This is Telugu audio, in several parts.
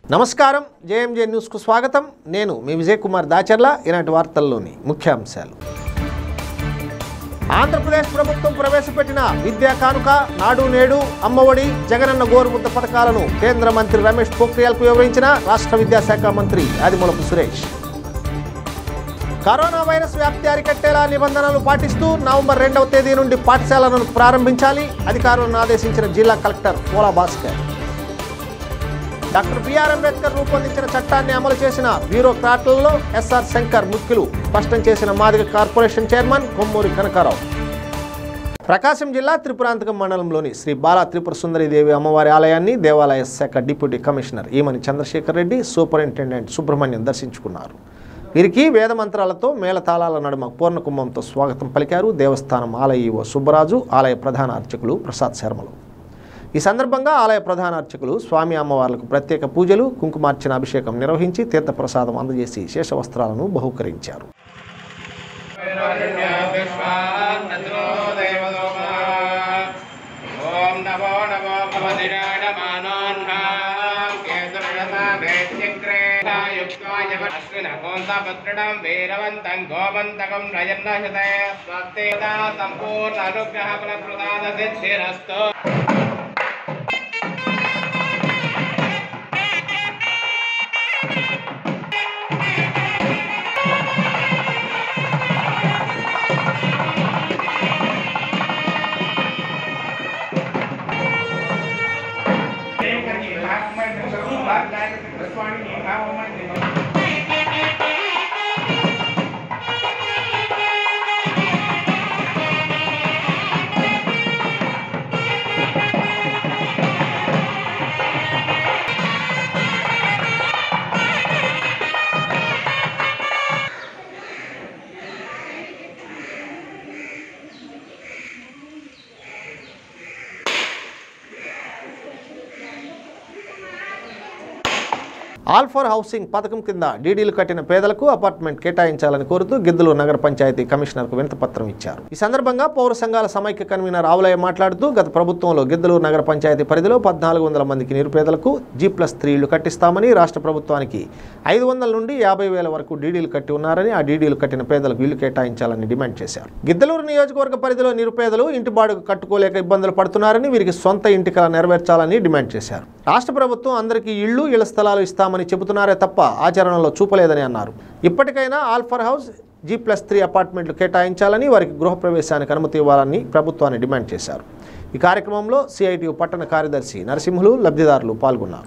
నమస్కారం జేఎంజే న్యూస్కు స్వాగతం నేను మీ విజయ్ కుమార్ దాచర్ల ఈనాటి వార్తల్లోని ముఖ్యాంశాలు ఆంధ్రప్రదేశ్ ప్రభుత్వం ప్రవేశపెట్టిన విద్యా కానుక నాడు నేడు అమ్మఒడి జగనన్న గోరుముద్ద పథకాలను కేంద్ర మంత్రి రమేష్ పోఖ్రియాల్కు వివరించిన రాష్ట్ర విద్యాశాఖ మంత్రి ఆదిమూలపు సురేష్ కరోనా వైరస్ వ్యాప్తి అరికట్టేలా నిబంధనలు పాటిస్తూ నవంబర్ రెండవ తేదీ నుండి పాఠశాలను ప్రారంభించాలి అధికారులను ఆదేశించిన జిల్లా కలెక్టర్ పోలా భాస్కర్ డాక్టర్ బిఆర్ అంబేద్కర్ రూపొందించిన చట్టాన్ని అమలు చేసిన బ్యూరోక్రాట్లలో ఎస్ఆర్ శంకర్ ముఖ్యులు స్పష్టం చేసిన మాదిగ కార్పొరేషన్ చైర్మన్ కొమ్మూరి కనకారావు ప్రకాశం జిల్లా త్రిపురాంతకం మండలంలోని శ్రీ బాలా త్రిపుర సుందరిదేవి అమ్మవారి ఆలయాన్ని దేవాలయ శాఖ deputy commissioner Eemani Chandrasekhar Reddy superintendent Subrahmanyam దర్శించుకున్నారు వీరికి వేద మంత్రాలతో మేళతాళాల నడుమ పూర్ణకుంభంతో స్వాగతం పలికారు దేవస్థానం ఆలయ ఈవో సుబ్బరాజు ఆలయ ప్రధాన అర్చకులు ప్రసాద్ శర్మలు ఈ సందర్భంగా ఆలయ ప్రధాన అర్చకులు స్వామి అమ్మవార్లకు ప్రత్యేక పూజలు కుంకుమార్చన అభిషేకం నిర్వహించి తీర్థప్రసాదం అందజేసి శేష వస్త్రాలను బహుకరించారు ఓం నమో నమో భగవతి అశ్వినకోంతపత్రిడం వీరవంతం గోమంతకం రజన్నశతే స్వస్తిదా సంపూర్ణ అనుగ్రహ ఫలప్రదాన సిద్ధిరస్తు ఆల్ ఫర్ హౌసింగ్ పథకం కింద డీడీలు కట్టిన పేదలకు అపార్ట్మెంట్ కేటాయించాలని కోరుతూ గిద్దలూరు నగర పంచాయతీ కమిషనర్కు వినతిపత్రం ఇచ్చారు ఈ సందర్భంగా పౌర సంఘాల సమైక్య కన్వీనర్ ఆవులయ్య మాట్లాడుతూ గత ప్రభుత్వంలో గిద్దలూరు నగర పంచాయతీ పరిధిలో పద్నాలుగు వందల మందికి నిరుపేదలకు జీ ప్లస్ త్రీ ఇళ్లు కట్టిస్తామని రాష్ట్ర ప్రభుత్వానికి ఐదు వందల నుండి యాభై వేల వరకు డీడీలు కట్టి ఉన్నారని ఆ డీడీలు కట్టిన పేదలకు ఇల్లు కేటాయించాలని డిమాండ్ చేశారు గిద్దలూరు నియోజకవర్గ పరిధిలో నిరుపేదలు ఇంటి బాడుగు కట్టుకోలేక ఇబ్బందులు పడుతున్నారని వీరికి సొంత ఇంటి కల నెరవేర్చాలని డిమాండ్ చేశారు రాష్ట్ర ప్రభుత్వం అందరికీ ఇళ్లు ఇళ్ల స్థలాలు ఇస్తామని చెబుతున్నారే తప్ప ఆచరణలో చూపలేదని అన్నారు ఇప్పటికైనా all for house G plus three అపార్ట్మెంట్లు కేటాయించాలని వారికి గృహప్రవేశానికి అనుమతి ఇవ్వాలని ప్రభుత్వాన్ని డిమాండ్ చేశారు ఈ కార్యక్రమంలో సిఐటియు పట్టణ కార్యదర్శి నరసింహులు లబ్ధిదారులు పాల్గొన్నారు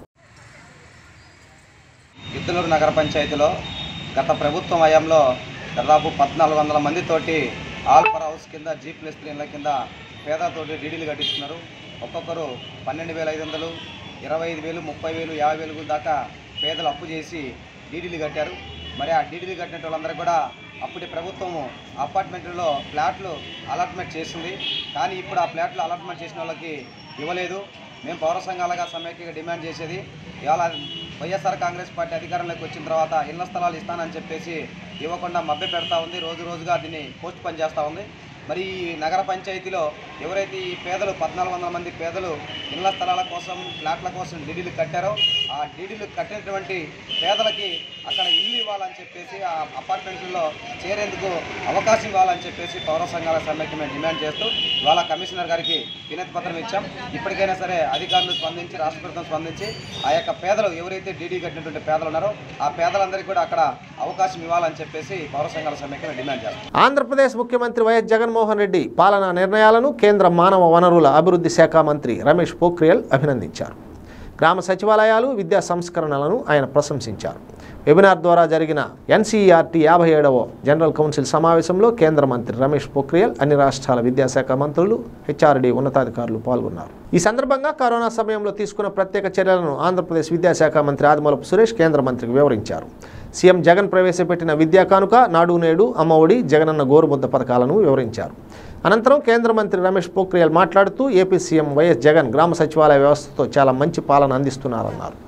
గిద్దలూరు నగర పంచాయతీలో గత ప్రభుత్వం హయాంలో దాదాపు పద్నాలుగు వందల మందితోటి ఆల్ఫర్ హౌస్ కింద జీ ప్లస్ త్రీ ఇళ్ళ కింద పేదతోటి డీడీలు కట్టించుకున్నారు ఒక్కొక్కరు పన్నెండు వేల ఐదు వందలు ఇరవై ఐదు వేలు ముప్పై వేలు యాభై వేలు దాకా పేదలు అప్పు చేసి డీడీలు కట్టారు మరి ఆ డీడీలు కట్టిన వాళ్ళందరూ కూడా అప్పటి ప్రభుత్వము అపార్ట్మెంట్లో ఫ్లాట్లు అలాట్మెంట్ చేసింది కానీ ఇప్పుడు ఆ ఫ్లాట్లు అలాట్మెంట్ చేసిన వాళ్ళకి ఇవ్వలేదు మేము పౌర సంఘాలుగా సమైక్యంగా డిమాండ్ చేసేది ఇవాళ వైఎస్ఆర్ కాంగ్రెస్ పార్టీ అధికారంలోకి వచ్చిన తర్వాత ఇళ్ల స్థలాలు ఇస్తానని చెప్పేసి ఇవ్వకుండా మభ్య పెడతా ఉంది రోజు రోజుగా దీన్ని పోస్ట్ పని చేస్తూ ఉంది మరి ఈ నగర పంచాయతీలో ఎవరైతే ఈ పేదలు పద్నాలుగు వందల మంది పేదలు ఇళ్ల స్థలాల కోసం ఫ్లాట్ల కోసం డీడీలు కట్టారో ఆ డీడీలు కట్టినటువంటి పేదలకి అక్కడ ఇల్లు ఇవ్వాలని చెప్పేసి ఆ అపార్ట్మెంట్లలో చేరేందుకు అవకాశం ఇవ్వాలని చెప్పేసి పౌర సంఘాల సమ్మెకి మేము డిమాండ్ చేస్తూ ఇవాళ కమిషనర్ గారికి వినతి పత్రం ఇచ్చాం ఇప్పటికైనా సరే అధికారులు స్పందించి రాష్ట్ర ప్రభుత్వం స్పందించి ఆ యొక్క పేదలు ఎవరైతే డీడీ కట్టినటువంటి పేదలు ఉన్నారో ఆ పేదలందరికీ కూడా అక్కడ అవకాశం ఇవ్వాలని చెప్పేసి పౌర సంఘాల సమ్మెకి మేము డిమాండ్ చేస్తాం ఆంధ్రప్రదేశ్ ముఖ్యమంత్రి వైఎస్ జగన్మోహన్ రెడ్డి పాలనా నిర్ణయాలను కేంద్ర మానవ వనరుల అభివృద్ధి శాఖ మంత్రి రమేష్ పోఖ్రియాల్ అభినందించారు గ్రామ సచివాలయాలు విద్యా సంస్కరణలను ఆయన ప్రశంసించారు వెబినార్ ద్వారా జరిగిన ఎన్సీఈఆర్టీ యాభై ఏడవ జనరల్ కౌన్సిల్ సమావేశంలో కేంద్ర మంత్రి రమేష్ పోఖ్రియాల్ అన్ని రాష్ట్రాల విద్యాశాఖ మంత్రులు హెచ్ఆర్డీ ఉన్నతాధికారులు పాల్గొన్నారు ఈ సందర్భంగా కరోనా సమయంలో తీసుకున్న ప్రత్యేక చర్యలను ఆంధ్రప్రదేశ్ విద్యాశాఖ మంత్రి ఆదిమూలపు సురేష్ కేంద్ర మంత్రికి వివరించారు సీఎం జగన్ ప్రవేశపెట్టిన విద్యా కానుక నాడు నేడు అమ్మఒడి జగనన్న గోరుముద్ద పథకాలను వివరించారు అనంతరం కేంద్ర మంత్రి రమేష్ పోఖ్రియాల్ మాట్లాడుతూ ఏపీ సీఎం వైఎస్ జగన్ గ్రామ సచివాలయ వ్యవస్థతో చాలా మంచి పాలన అందిస్తున్నారన్నారు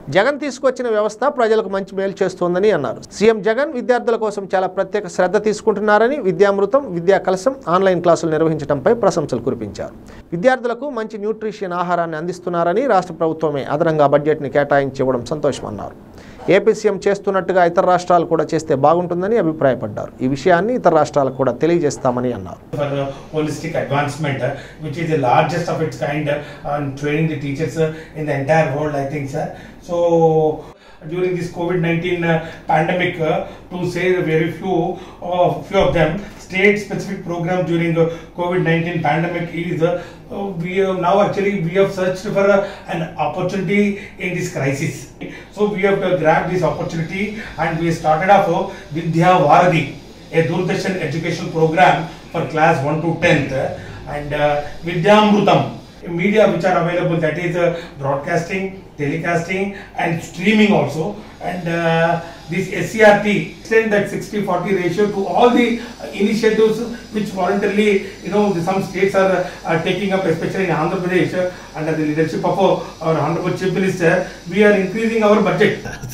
జగన్ తీసుకొచ్చిన వ్యవస్థ ప్రజలకు మంచి మేలు చేస్తోందని అన్నారు సీఎం జగన్ విద్యార్థుల కోసం చాలా ప్రత్యేక శ్రద్ధ తీసుకుంటున్నారని విద్యామృతం విద్యా కలశం ఆన్లైన్ క్లాసులు నిర్వహించడంపై ప్రశంసలు కురిపించారు విద్యార్థులకు మంచి న్యూట్రిషన్ ఆహారాన్ని అందిస్తున్నారని రాష్ట్ర ప్రభుత్వమే అదనంగా బడ్జెట్ని కేటాయించి ఇవ్వడం సంతోషమన్నారు ఏపీ సీఎం చేస్తున్నట్టుగా ఇతర రాష్ట్రాలు కూడా చేస్తే బాగుంటుందని అభిప్రాయపడ్డారు ఈ విషయాన్ని ఇతర రాష్ట్రాలకు కూడా తెలియజేస్తామని అన్నారు for the holistic advancement, uh, which is the largest of its kind uh, on training the teachers uh, in the entire world, I think, sir. So, during this COVID-19 uh, pandemic, uh, to say the very few, uh, few of them, state-specific program during the COVID-19 pandemic is, uh, uh, we have now actually, we have searched for uh, an opportunity in this crisis. So, we have to grab this opportunity and we started off uh, Vidya Varadi, a Doordarshan education program for class 1 to 10th uh, and uh, Vidyamrutam media which are available that is uh, broadcasting telecasting and streaming also and uh, this SCRT extend that 60-40 ratio to all the uh, initiatives which voluntarily you know the- some states are, are taking up especially in Andhra Pradesh uh, under the leadership of uh, our honorable chief minister we are increasing our budget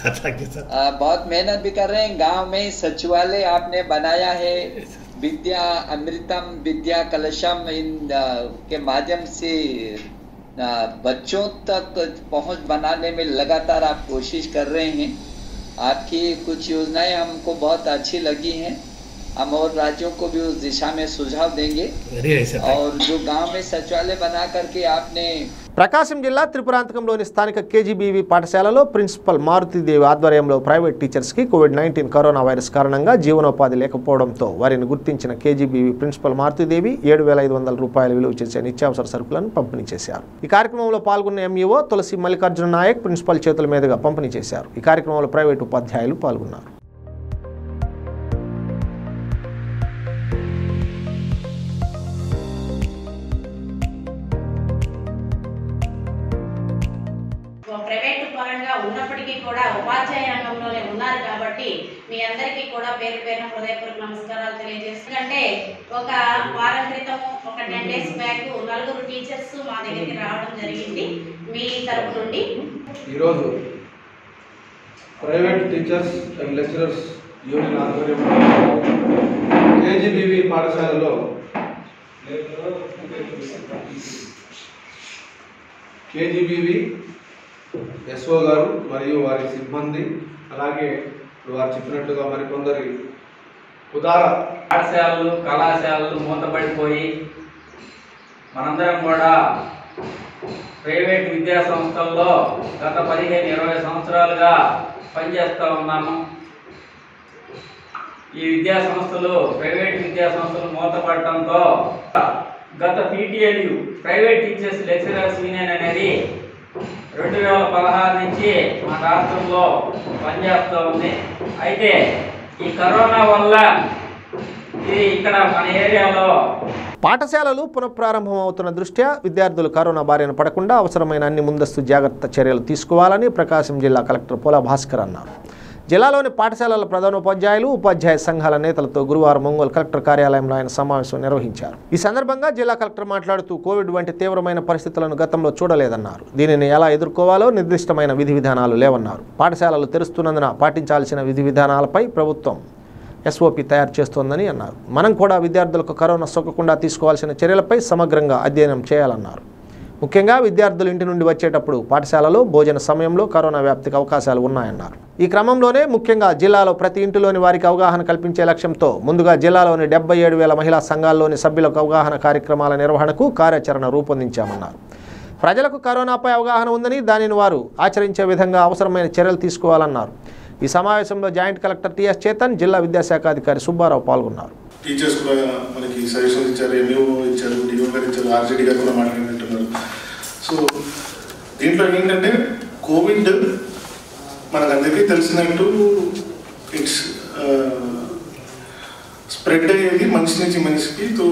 आ, बहुत मेहनत भी कर रहे हैं गांव में सचिवालय आपने बनाया है विद्या अमृतम विद्या कलशम इन आ, के माध्यम से आ, बच्चों तक पहुंच बनाने में लगातार आप कोशिश कर रहे हैं आपकी कुछ योजनाएं हमको बहुत अच्छी लगी हैं हम और राज्यों को भी उस दिशा में सुझाव देंगे और जो गांव में सचिवालय बना करके आपने ప్రకాశం జిల్లా త్రిపురాంతకంలోని స్థానిక కేజీబీవీ పాఠశాలలో ప్రిన్సిపల్ మారుతిదేవి ఆధ్వర్యంలో ప్రైవేట్ టీచర్స్కి కోవిడ్ నైన్టీన్ కరోనా వైరస్ కారణంగా జీవనోపాధి లేకపోవడంతో వారిని గుర్తించిన కేజీబీవీ ప్రిన్సిపల్ మారుతిదేవి ఏడు వేల ఐదు వందల రూపాయల విలువ చేసే నిత్యావసర సరుకులను పంపిణీ చేశారు ఈ కార్యక్రమంలో పాల్గొన్న ఎంఈఓ తులసి మల్లికార్జున నాయక్ ప్రిన్సిపల్ చేతుల మీదుగా పంపిణీ చేశారు ఈ కార్యక్రమంలో ప్రైవేటు ఉపాధ్యాయులు పాల్గొన్నారు ప్రైవేట్ పరంగా ఉన్నప్పటికీ కూడా ఉపాధ్యాయ రంగంలోనే ఉన్నారు కాబట్టి మీ అందరికీ కూడా పేరు పేరున హృదయపూర్వక నమస్కారాలు తెలియజేస్తుందంటే ఒక వారం క్రితం ఒక టెన్ డేస్ బ్యాక్ నలుగురు టీచర్స్ మా దగ్గరికి రావడం జరిగింది మీ తరపు నుండి ఈరోజు private teachers and lecturers union ఆధ్వర్యంలో కేజీబీవి పాఠశాలలో కేజీబీవి ఎస్ఓ గారు మరియు వారి సిబ్బంది అలాగే ఇప్పుడు వారు చెప్పినట్లుగా మరికొందరి ఉదార పాఠశాలలు కళాశాలలు మూతపడిపోయి మనందరం కూడా ప్రైవేట్ విద్యా సంస్థల్లో గత పదిహేను ఇరవై సంవత్సరాలుగా పనిచేస్తూ ఉన్నాము ఈ విద్యా సంస్థలు ప్రైవేట్ విద్యా సంస్థలు మూతపడటంతో గత PTL private teachers lecturers union అనేది రెండు వేల పదహారు నుంచి మన రాష్ట్రంలో పనిచేస్తూ ఉంది అయితే ఈ కరోనా వల్ల ఇది ఇక్కడ మన ఏరియాలో పాఠశాలలు పునఃప్రారంభం అవుతున్న దృష్ట్యా విద్యార్థులు కరోనా బారిన పడకుండా అవసరమైన అన్ని ముందస్తు జాగ్రత్త చర్యలు తీసుకోవాలని ప్రకాశం జిల్లా కలెక్టర్ పోలా భాస్కర్ అన్నారు జిల్లాలోని పాఠశాలల ప్రధానోపాధ్యాయులు ఉపాధ్యాయ సంఘాల నేతలతో గురువారం ఒంగోలు కలెక్టర్ కార్యాలయంలో ఆయన సమావేశం నిర్వహించారు ఈ సందర్భంగా జిల్లా కలెక్టర్ మాట్లాడుతూ కోవిడ్ వంటి తీవ్రమైన పరిస్థితులను గతంలో చూడలేదన్నారు దీనిని ఎలా ఎదుర్కోవాలో నిర్దిష్టమైన విధి విధానాలు లేవన్నారు పాఠశాలలు తెరుస్తున్నందున పాటించాల్సిన విధి విధానాలపై ప్రభుత్వం ఎస్ఓపి తయారు చేస్తోందని అన్నారు మనం కూడా విద్యార్థులకు కరోనా సోకకుండా తీసుకోవాల్సిన చర్యలపై సమగ్రంగా అధ్యయనం చేయాలన్నారు ముఖ్యంగా విద్యార్థులు ఇంటి నుండి వచ్చేటప్పుడు పాఠశాలలో భోజన సమయంలో కరోనా వ్యాప్తికి అవకాశాలు ఉన్నాయన్నారు ఈ క్రమంలోనే ముఖ్యంగా జిల్లాలో ప్రతి ఇంటిలోని వారికి అవగాహన కల్పించే లక్ష్యంతో ముందుగా జిల్లాలోని డెబ్బై ఏడు వేల మహిళా సంఘాల్లోని సభ్యులకు అవగాహన కార్యక్రమాల నిర్వహణకు కార్యాచరణ రూపొందించామన్నారు ప్రజలకు కరోనాపై అవగాహన ఉందని దానిని వారు ఆచరించే విధంగా అవసరమైన చర్యలు తీసుకోవాలన్నారు ఈ సమావేశంలో జాయింట్ కలెక్టర్ టిఎస్ చేతన్ జిల్లా విద్యాశాఖ అధికారి సుబ్బారావు పాల్గొన్నారు టీచర్స్ కూడా మనకి సజెషన్స్ ఇచ్చారు ఎంఈఓ ఇచ్చారు డిఓ గారు ఇచ్చారు ఆర్జేడీ గారు కూడా మాట్లాడినట్టున్నారు సో దీంట్లో ఏంటంటే కోవిడ్ మనకందరికీ తెలిసినట్టు ఇట్స్ స్ప్రెడ్ అయ్యేది మనిషి నుంచి మనిషికి తో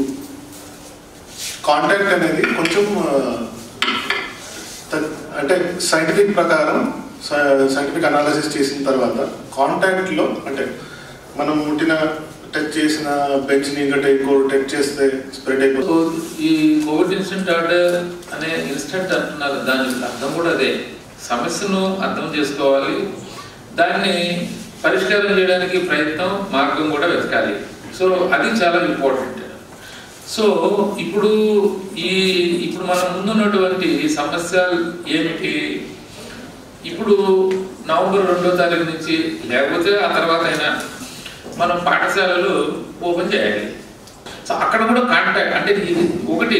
కాంటాక్ట్ అనేది కొంచెం ఆ, త- అంటే సైంటిఫిక్ ప్రకారం సైంటిఫిక్ అనాలిసిస్ చేసిన తర్వాత కాంటాక్ట్లో అంటే మనం ముట్టిన టచ్ చేసిన బెంచ్ని ఇంకా ఇంకో టచ్ చేస్తే స్ప్రెడ్ అయిపోతుంది సో ఈ కోవిడ్ ఇన్సిడెంట్ ఆర్డర్ అనే ఇన్సిడెంట్ అంటున్నారు దాని అర్థం కూడా అదే సమస్యను అర్థం చేసుకోవాలి దాన్ని పరిష్కారం చేయడానికి ప్రయత్నం మార్గం కూడా వెతకాలి సో అది చాలా ఇంపార్టెంట్ సో ఇప్పుడు ఈ ఇప్పుడు మన ముందున్నటువంటి సమస్యలు ఏమిటి ఇప్పుడు నవంబర్ రెండో తారీఖు నుంచి లేకపోతే ఆ తర్వాత అయినా మనం పాఠశాలలు ఓపెన్ చేయాలి సో అక్కడ కూడా కాంటాక్ట్ అంటే ఇది ఒకటి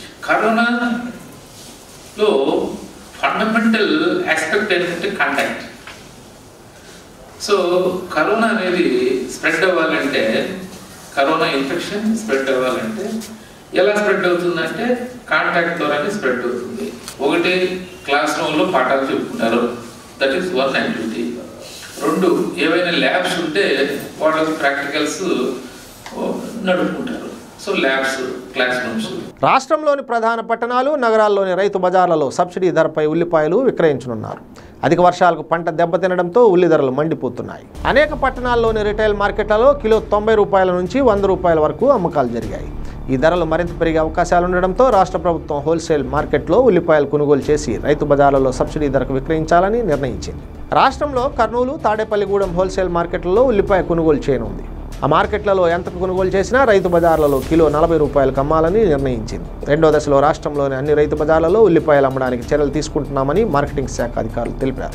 కరోనాలో ఫండమెంటల్ ఆస్పెక్ట్ ఏంటంటే కాంటాక్ట్ సో కరోనా అనేది స్ప్రెడ్ అవ్వాలంటే కరోనా ఇన్ఫెక్షన్ స్ప్రెడ్ అవ్వాలంటే ఎలా స్ప్రెడ్ అవుతుందంటే కాంటాక్ట్ ద్వారానే స్ప్రెడ్ అవుతుంది ఒకటి క్లాస్ రూమ్లో పాఠాలు చెప్పుకుంటారు దట్ ఈస్ వన్ యాక్టివిటీ రెండు ఏవైనా ల్యాబ్స్ ఉంటే వాళ్ళకి ప్రాక్టికల్స్ నడుపుకుంటారు సో ల్యాబ్స్ క్లాస్ రూమ్స్ రాష్ట్రంలోని ప్రధాన పట్టణాలు నగరాల్లోని రైతు బజార్లలో సబ్సిడీ ధరపై ఉల్లిపాయలు విక్రయించనున్నారు అధిక వర్షాలకు పంట దెబ్బతినడంతో ఉల్లి ధరలు మండిపోతున్నాయి అనేక పట్టణాల్లోని రిటైల్ మార్కెట్లలో కిలో తొంభై రూపాయల నుంచి వంద రూపాయల వరకు అమ్మకాలు జరిగాయి ఈ ధరలు మరింత పెరిగే అవకాశాలు ఉండడంతో రాష్ట్ర ప్రభుత్వం హోల్సేల్ మార్కెట్లో ఉల్లిపాయలు కొనుగోలు చేసి రైతు బజార్లలో సబ్సిడీ ధరకు విక్రయించాలని నిర్ణయించింది రాష్ట్రంలో కర్నూలు తాడేపల్లిగూడెం హోల్సేల్ మార్కెట్లలో ఉల్లిపాయ కొనుగోలు చేయనుంది ఆ మార్కెట్లలో ఎంతకు కొనుగోలు చేసినా రైతు బజార్లలో కిలో నలభై రూపాయలకు అమ్మాలని నిర్ణయించింది రెండో దశలో రాష్ట్రంలోని అన్ని రైతు బజార్లలో ఉల్లిపాయలు అమ్మడానికి చర్యలు తీసుకుంటున్నామని మార్కెటింగ్ శాఖ అధికారులు తెలిపారు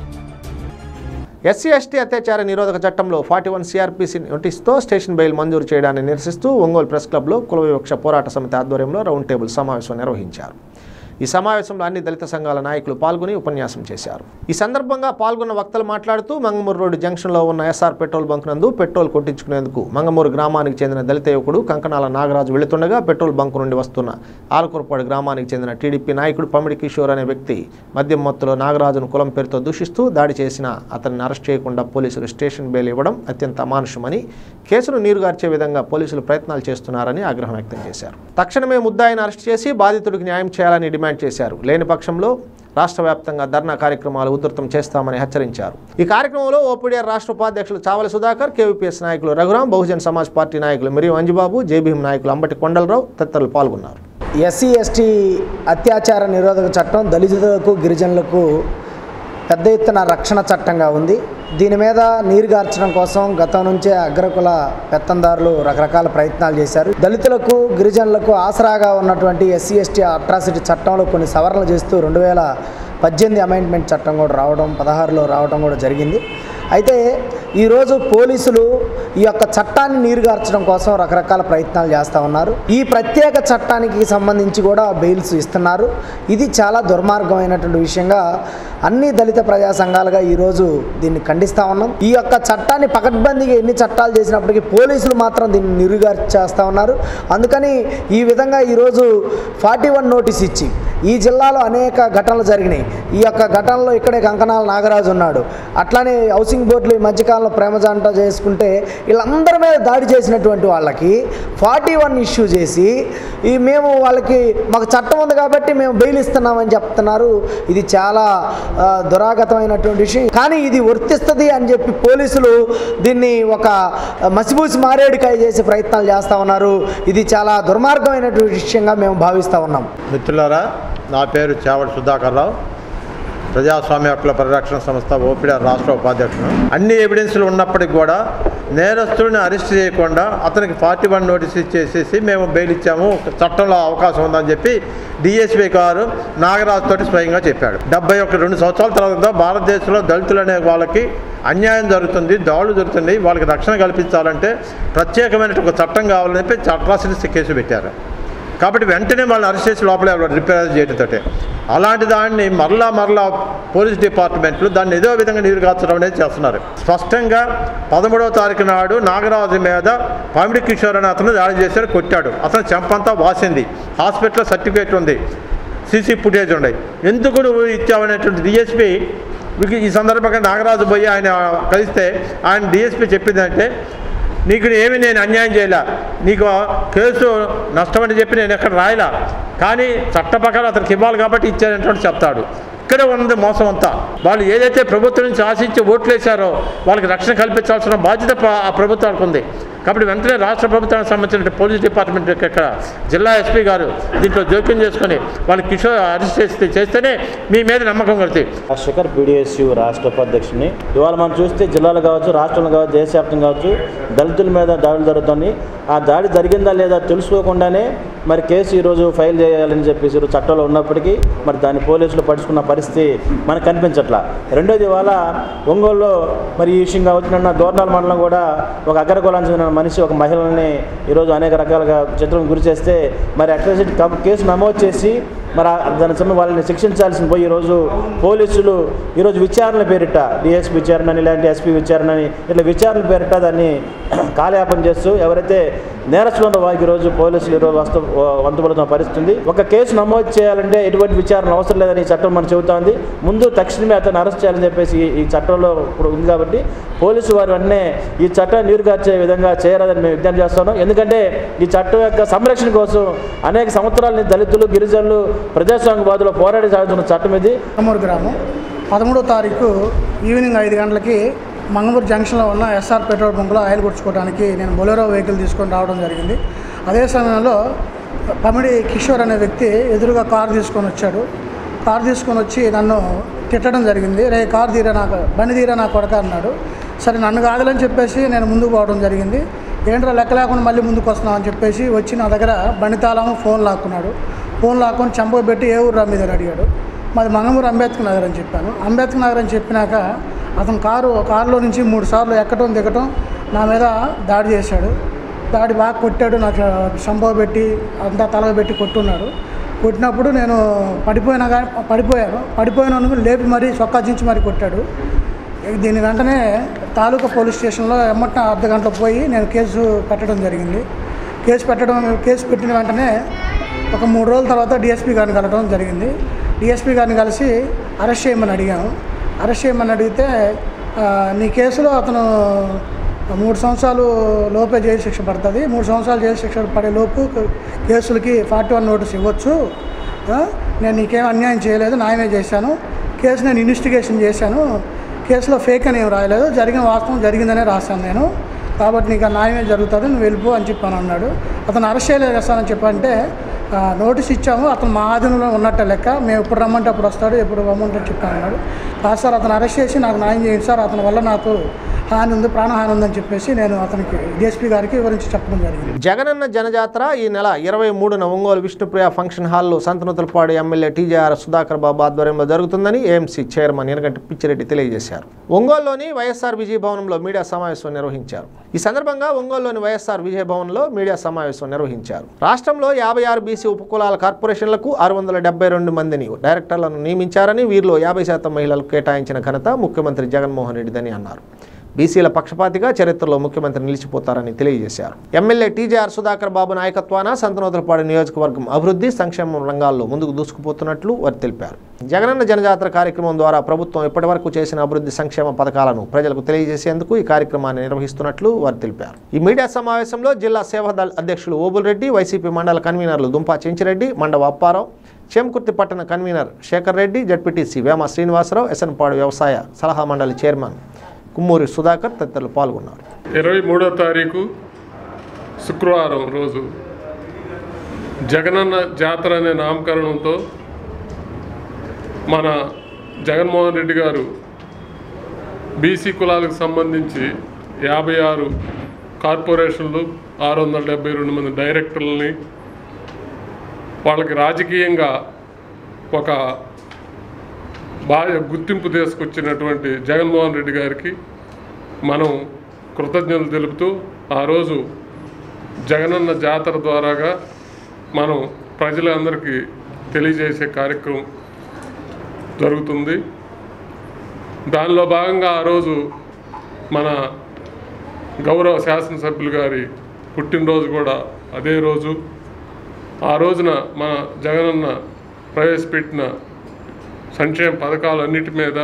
ఎస్సీ ఎస్టీ అత్యాచార నిరోధక చట్టంలో ఫార్టీ వన్ సిఆర్పిసి నోటీస్తో స్టేషన్ బెయిల్ మంజూరు చేయడాన్ని నిరసిస్తూ ఒంగోలు ప్రెస్ క్లబ్లో కుల వివక్ష పోరాట సమితి ఆధ్వర్యంలో రౌండ్ టేబుల్ సమావేశం నిర్వహించారు ఈ సమావేశంలో అన్ని దళిత సంఘాల నాయకులు పాల్గొని ఉపన్యాసం చేశారు ఈ సందర్భంగా పాల్గొన్న వక్తలు మాట్లాడుతూ మంగమూరు రోడ్డు జంక్షన్లో ఉన్న ఎస్ఆర్ పెట్రోల్ బంక్ నందు పెట్రోల్ కొట్టించుకునేందుకు మంగమూరు గ్రామానికి చెందిన దళిత యువకుడు కంకణాల నాగరాజు వెళుతుండగా పెట్రోల్ బంక్ నుండి వస్తున్న ఆలకూరపాడు గ్రామానికి చెందిన టీడీపీ నాయకుడు పమిడి కిషోర్ అనే వ్యక్తి మద్యం మత్తులో నాగరాజును కులం పేరుతో దూషిస్తూ దాడి చేసిన అతన్ని అరెస్ట్ చేయకుండా పోలీసులు స్టేషన్ బెయిల్ ఇవ్వడం అత్యంత అమానుషమని కేసును నీరుగార్చే విధంగా పోలీసులు ప్రయత్నాలు చేస్తున్నారని ఆగ్రహం వ్యక్తం చేశారు తక్షణమే ముద్దాయిని అరెస్ట్ చేసి బాధితుడికి న్యాయం చేయాలని డిమాండ్ చేశారు లేని పక్షంలో రాష్ట్ర వ్యాప్తంగా ధర్నా కార్యక్రమాలు ఉధృతం చేస్తామని హెచ్చరించారు ఈ కార్యక్రమంలో ఓపీడీఆర్ రాష్ట్ర ఉపాధ్యక్షులు చావల సుధాకర్ కేవీపీఎస్ నాయకులు రఘురాం బహుజన్ సమాజ్ పార్టీ నాయకులు మిరియం అంజుబాబు జేబీఎం నాయకులు అంబటి కొండలరావు తదితరులు పాల్గొన్నారు ఎస్సీ ఎస్టీ అత్యాచార నిరోధక చట్టం దళితులకు గిరిజనులకు పెద్ద ఎత్తున రక్షణ చట్టంగా ఉంది దీని మీద నీరు గార్చడం కోసం గతం నుంచే అగ్రకుల పెత్తందారులు రకరకాల ప్రయత్నాలు చేశారు దళితులకు గిరిజనులకు ఆసరాగా ఉన్నటువంటి ఎస్సీ ఎస్టీ అట్రాసిటీ చట్టంలో కొన్ని సవరణలు చేస్తూ రెండు వేల పద్దెనిమిది అమెండ్మెంట్ చట్టం కూడా రావడం పదహారులో రావడం కూడా జరిగింది అయితే ఈరోజు పోలీసులు ఈ యొక్క చట్టాన్ని నీరుగార్చడం కోసం రకరకాల ప్రయత్నాలు చేస్తూ ఉన్నారు ఈ ప్రత్యేక చట్టానికి సంబంధించి కూడా బెయిల్స్ ఇస్తున్నారు ఇది చాలా దుర్మార్గమైనటువంటి విషయంగా అన్ని దళిత ప్రజా సంఘాలుగా ఈరోజు దీన్ని ఖండిస్తూ ఉన్నాం ఈ యొక్క చట్టాన్ని పకడ్బందీగా ఎన్ని చట్టాలు చేసినప్పటికీ పోలీసులు మాత్రం దీన్ని నిరుగార్చేస్తూ ఉన్నారు అందుకని ఈ విధంగా ఈరోజు ఫార్టీ వన్ నోటీస్ ఇచ్చి ఈ జిల్లాలో అనేక ఘటనలు జరిగినాయి ఈ యొక్క ఘటనలో ఇక్కడే కంకణాల నాగరాజు ఉన్నాడు అట్లానే హౌసింగ్ బోర్డులు ఈ మధ్యకాలంలో ప్రేమజంట చేసుకుంటే వీళ్ళందరి మీద దాడి చేసినటువంటి వాళ్ళకి ఫార్టీ వన్ ఇష్యూ చేసి ఈ మేము వాళ్ళకి మాకు చట్టం ఉంది కాబట్టి మేము బెయిల్ ఇస్తున్నామని చెప్తున్నారు ఇది చాలా ఆ, దురాగతమైనటువంటి విషయం కానీ ఇది వర్తిస్తుంది అని చెప్పి పోలీసులు దీన్ని ఒక మసిబూసి మారేడుకాయ చేసే ప్రయత్నాలు చేస్తూ ఉన్నారు ఇది చాలా దుర్మార్గమైనటువంటి విషయంగా మేము భావిస్తూ ఉన్నాం మిత్రులారా నా పేరు చావడి సుధాకర్ రావు ప్రజాస్వామ్య హక్కుల పరిరక్షణ సంస్థ ఓపీఆర్ రాష్ట్ర ఉపాధ్యక్షుడు అన్ని ఎవిడెన్స్లు ఉన్నప్పటికి కూడా నేరస్తుడిని అరెస్ట్ చేయకుండా అతనికి ఫార్టీ వన్ నోటీస్ ఇచ్చేసేసి మేము బెయిల్ ఇచ్చాము చట్టంలో అవకాశం ఉందని చెప్పి డిఎస్పీ గారు నాగరాజు తోటి స్వయంగా చెప్పాడు డెబ్బై ఒక రెండు సంవత్సరాల తర్వాత భారతదేశంలో దళితులు అనే వాళ్ళకి అన్యాయం జరుగుతుంది దాడులు జరుగుతుంది వాళ్ళకి రక్షణ కల్పించాలంటే ప్రత్యేకమైన ఒక చట్టం కావాలని చెప్పి అట్రాసిటీస్ కేసు పెట్టారు కాబట్టి వెంటనే వాళ్ళని అరెస్ట్ చేసి లోపల రిపేర్ చేయడంతో అలాంటి దాన్ని మరలా మరలా పోలీస్ డిపార్ట్మెంట్లు దాన్ని ఏదో విధంగా నీరు కాచడం అనేది చేస్తున్నారు స్పష్టంగా పదమూడవ తారీఖు నాడు నాగరాజు మీద పామిడి కిషోర్ అనే అతను దాడి చేశాడు కొట్టాడు అతను చెంపంతా వాసింది హాస్పిటల్లో సర్టిఫికేట్ ఉంది సీసీ ఫుటేజ్ ఉన్నాయి ఎందుకు నువ్వు ఇచ్చావనేటువంటి డిఎస్పీ ఈ సందర్భంగా నాగరాజు పోయి ఆయన కలిస్తే ఆయన డిఎస్పీ చెప్పిందంటే నీకు ఏమి నేను అన్యాయం చేయలే నీకు కేసు నష్టం అని చెప్పి నేను ఎక్కడ రాయలా కానీ చట్ట ప్రకారం అతనికి ఇవ్వాలి కాబట్టి ఇచ్చానంటే చెప్తాడు ఇక్కడే ఉంది మోసం అంతా వాళ్ళు ఏదైతే ప్రభుత్వం నుంచి ఆశించి ఓట్లు వేశారో వాళ్ళకి రక్షణ కల్పించాల్సిన బాధ్యత ప్ర- ఆ ప్రభుత్వానికి ఉంది కాబట్టి వెంటనే రాష్ట్ర ప్రభుత్వానికి సంబంధించిన పోలీస్ డిపార్ట్మెంట్ యొక్క ఇక్కడ జిల్లా ఎస్పీ గారు దీంట్లో జోక్యం చేసుకొని వాళ్ళు కిషోర్ అరెస్ట్ చేస్తే చేస్తేనే మీ మీద నమ్మకం కలుగుతుంది శేఖర్ పీడిఎస్యు రాష్ట్ర ఉపాధ్యక్షుని ఇవాళ మనం చూస్తే జిల్లాలు కావచ్చు రాష్ట్రంలో కావచ్చు దేశవ్యాప్తం కావచ్చు దళితుల మీద దాడులు జరుగుతుంది ఆ దాడి జరిగిందా లేదా తెలుసుకోకుండానే మరి కేసు ఈరోజు ఫైల్ చేయాలని చెప్పేసి ఈరోజు చట్టంలో ఉన్నప్పటికీ మరి దాన్ని పోలీసులు పడుచుకున్న పరిస్థితి మనకు కనిపించట్లా రెండోది ఇవాళ ఒంగోలులో మరి ఈ విషయం కావచ్చు నిన్న దోర్నాల మండలం కూడా ఒక అగ్రకులానికి చెందిన మనిషి ఒక మహిళని ఈరోజు అనేక రకాలుగా చిత్రం గురి చేస్తే మరి అట్రాసిటీ కేసు నమోదు చేసి మరి ఆ- దాని సమయం వాళ్ళని శిక్షించాల్సిన పోయి ఈరోజు పోలీసులు ఈరోజు విచారణ పేరిట డిఎస్పీ విచారణ అని ఇలాంటి ఎస్పీ విచారణ అని ఇట్లా విచారణ పేరిట దాన్ని కాలయాపన చేస్తూ ఎవరైతే నేరస్తులు ఉన్నారో వారికి ఈరోజు పోలీసులు ఈరోజు వస్తు వంతుపడుతున్న పరిస్థితి ఉంది ఒక కేసు నమోదు చేయాలంటే ఎటువంటి విచారణ అవసరం లేదని ఈ చట్టం మనం చెబుతోంది ముందు తక్షణమే అతను అరెస్ట్ చేయాలని చెప్పేసి ఈ- ఈ చట్టంలో ఇప్పుడు ఉంది కాబట్టి పోలీసు వారు వెంటనే ఈ చట్టాన్ని నీరుగార్చే విధంగా చేయరాదని మేము విజ్ఞప్తి చేస్తున్నాం ఎందుకంటే ఈ చట్టం యొక్క సంరక్షణ కోసం అనేక సంవత్సరాల నుంచి దళితులు గిరిజనులు ప్రజాస్వామ్యవాదులు పోరాడి సాగుతున్న చట్టం ఇది కమ్మూరు గ్రామం పదమూడో తారీఖు ఈవినింగ్ ఐదు గంటలకి మంగళూరు జంక్షన్లో ఉన్న ఎస్ఆర్ పెట్రోల్ బంక్లో ఆయిల్ కొట్టుకోవడానికి నేను బొలెరో వెహికల్ తీసుకొని రావడం జరిగింది అదే సమయంలో పమిడి కిషోర్ అనే వ్యక్తి ఎదురుగా కారు తీసుకొని వచ్చాడు కారు తీసుకొని వచ్చి నన్ను తిట్టడం జరిగింది రే కారు తీరా నాకు బండి తీరా నా కొడక అన్నాడు సరే నన్ను కాదులని చెప్పేసి నేను ముందుకు పోవడం జరిగింది ఏంట్రా లెక్క లేకుండా మళ్ళీ ముందుకు వస్తున్నావు అని చెప్పేసి వచ్చి నా దగ్గర బండి తాళము ఫోన్ లాక్కున్నాడు ఫోన్ లాక్కొని చంప పెట్టి ఏ ఊరు రా మీద అడిగాడు మాది మంగమూరు అంబేద్కర్ నగర్ అని చెప్పాను అంబేద్కర్ నగర్ అని చెప్పినాక అతను కారు కారులో నుంచి మూడు సార్లు ఎక్కటం దిగటం నా మీద దాడి చేశాడు దాడి బాగా కొట్టాడు నాకు సంభవ పెట్టి అంతా తలగ పెట్టి కొట్టున్నాడు కొట్టినప్పుడు నేను పడిపోయినా కానీ పడిపోయాను పడిపోయినందుకు లేపి మరీ చొక్కా చించి మరీ కొట్టాడు దీని వెంటనే తాలూకా పోలీస్ స్టేషన్లో ఎమ్మట అర్ధ గంటలో పోయి నేను కేసు పెట్టడం జరిగింది కేసు పెట్టడం కేసు పెట్టిన వెంటనే ఒక మూడు రోజుల తర్వాత డిఎస్పీ గారిని కలవడం జరిగింది డిఎస్పీ గారిని కలిసి అరెస్ట్ చేయమని అడిగాము అరెస్ట్ చేయమని అడిగితే ఆ, నీ కేసులో అతను మూడు సంవత్సరాలు లోపే జైలు శిక్ష పడుతుంది మూడు సంవత్సరాలు జైలు శిక్ష పడే లోపు కేసులకి ఫార్టీ వన్ నోటీస్ ఇవ్వచ్చు ఆ, నేను నీకేం అన్యాయం చేయలేదు న్యాయమే చేశాను కేసు నేను ఇన్వెస్టిగేషన్ చేశాను కేసులో ఫేక్ అని ఏం రాయలేదు జరిగిన వాస్తవం జరిగిందనే రాశాను నేను కాబట్టి నీకు ఆ న్యాయమే జరుగుతుంది నువ్వు వెళ్ళిపో అని చెప్పాను అన్నాడు అతను అరెస్ట్ చేయలేస్తానని చెప్పంటే ఆ, నోటీస్ ఇచ్చాము అతను మా ఆధీనంలో ఉన్నట్టే లెక్క మేము ఎప్పుడు రమ్మంటే అప్పుడు వస్తాడు ఎప్పుడు రమ్మంటే చెప్పాను అన్నాడు కాదు సార్ అతను అరెస్ట్ చేసి నాకు న్యాయం చేయండి సార్ అతని వల్ల నాకు హాని ఉంది ప్రాణహాని ఉందని చెప్పేసి నేను అతనికి డిఎస్పీ గారికి వివరించి చెప్పడం జరిగింది జగనన్న జనజాతర ఈ నెల ఇరవై మూడున ఒంగోలు విష్ణుప్రియ ఫంక్షన్ హాల్లో సంతనూతలపాడు ఎమ్మెల్యే టీజేఆర్ సుధాకర్ బాబు ఆధ్వర్యంలో జరుగుతుందని ఏఎంసీ చైర్మన్ ఎనగంటి పిచ్చిరెడ్డి తెలియజేశారు ఒంగోలులోని వైఎస్ఆర్ విజయ భవనంలో మీడియా సమావేశం నిర్వహించారు ఈ సందర్భంగా ఒంగోలులోని వైఎస్ఆర్ విజయ భవన్లో మీడియా సమావేశం నిర్వహించారు రాష్ట్రంలో యాభై ఆరు బీసీ ఉపకులాల కార్పొరేషన్లకు ఆరు వందల డెబ్బై రెండు మందిని డైరెక్టర్లను నియమించారని వీరిలో యాభై శాతం మహిళలకు కేటాయించిన ఘనత ముఖ్యమంత్రి జగన్మోహన్ రెడ్డిదని అన్నారు బీసీల పక్షపాతిగా చరిత్రలో ముఖ్యమంత్రి నిలిచిపోతారని తెలియజేశారు ఎమ్మెల్యే టీజేఆర్ సుధాకర్ బాబు నాయకత్వాన సంతనోతలపాడు నియోజకవర్గం అభివృద్ధి సంక్షేమ రంగాల్లో ముందుకు దూసుకుపోతున్నట్లు వారు తెలిపారు జగనన్న జనజాతర కార్యక్రమం ద్వారా ప్రభుత్వం ఇప్పటివరకు చేసిన అభివృద్ధి సంక్షేమ పథకాలను ప్రజలకు తెలియజేసేందుకు ఈ కార్యక్రమాన్ని నిర్వహిస్తున్నట్లు వారు తెలిపారు ఈ మీడియా సమావేశంలో జిల్లా సేవాదళ్ అధ్యక్షులు ఓబుల్ రెడ్డి వైసీపీ మండల కన్వీనర్లు దుంపా చెంచిరెడ్డి మండవ అప్పారావు చేమకుర్తి పట్టణ కన్వీనర్ శేఖర్ రెడ్డి జడ్పీటీసీ వేమ శ్రీనివాసరావు ఎస్ఎన్పాడు వ్యవసాయ సలహా మండలి చైర్మన్ కుమ్మూరి సుధాకర్ తదితరులు పాల్గొన్నారు ఇరవై మూడో తారీఖు శుక్రవారం రోజు జగనన్న జాతర అనే నామకరణంతో మన జగన్మోహన్ రెడ్డి గారు బీసీ కులాలకు సంబంధించి యాభై ఆరు కార్పొరేషన్లు ఆరు వందల డెబ్బై రెండు మంది డైరెక్టర్లని వాళ్ళకి రాజకీయంగా ఒక బాగా గుర్తింపు తీసుకొచ్చినటువంటి జగన్మోహన్ రెడ్డి గారికి మనం కృతజ్ఞతలు తెలుపుతూ ఆ రోజు జగనన్న జాతర ద్వారాగా మనం ప్రజలందరికీ తెలియజేసే కార్యక్రమం జరుగుతుంది దానిలో భాగంగా ఆ రోజు మన గౌరవ శాసనసభ్యులు గారి పుట్టినరోజు కూడా అదే రోజు ఆ రోజున మన జగనన్న ప్రవేశపెట్టిన సంక్షేమ పథకాలన్నిటి మీద